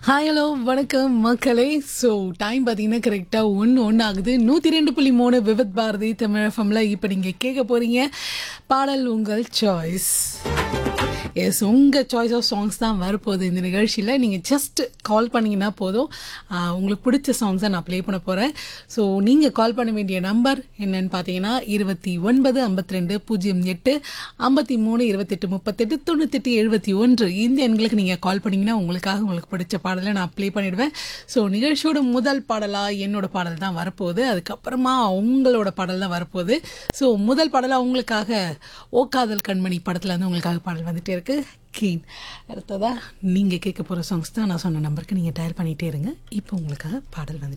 hi hello வணக்கம் மக்களே so time பார்த்தீங்கன்னா கரெக்டாக ஒன்று ஒன்று ஆகுது நூற்றி ரெண்டு புள்ளி மூணு விவித் பாரதி தமிழ் எஃப்எம்ல இப்போ நீங்கள் கேட்க போகிறீங்க பாடல் உங்கள் சாய்ஸ் எஸ் உங்கள் சாய்ஸ் ஆஃப் சாங்ஸ் தான் வரப்போகுது இந்த நிகழ்ச்சியில் நீங்கள் ஜஸ்ட் கால் பண்ணிங்கன்னா போதும் ஆஹ், உங்களுக்கு பிடிச்ச சாங்ஸை நான் ப்ளே பண்ண போகிறேன் ஸோ நீங்கள் கால் பண்ண வேண்டிய நம்பர் என்னன்னு பார்த்தீங்கன்னா இருபத்தி ஒன்பது ஐம்பத்தி ரெண்டு பூஜ்ஜியம் எட்டு ஐம்பத்தி மூணு இருபத்தெட்டு முப்பத்தெட்டு தொண்ணூத்தெட்டு எழுபத்தி ஒன்று இந்த எண்களுக்கு நீங்கள் கால் பண்ணிங்கன்னா உங்களுக்காக உங்களுக்கு பிடிச்ச பாடலை நான் ப்ளே பண்ணிடுவேன் ஸோ நிகழ்ச்சியோட முதல் பாடலாக என்னோட பாடல் தான் வரப்போகுது அதுக்கப்புறமா உங்களோட பாடல் தான் வரப்போகுது ஸோ முதல் பாடலாக உங்களுக்காக ஓ காதல் கண்மணி படத்தில் வந்து உங்களுக்காக பாடல் வந்துட்டே இருக்கு கீன் அடுத்ததா நீங்கள் கேட்க போகிற சாங்ஸ் தான் நான் சொன்ன நம்பருக்கு நீங்கள் டயல் பண்ணிகிட்டே இருங்க இப்போ உங்களுக்காக பாடல் வந்து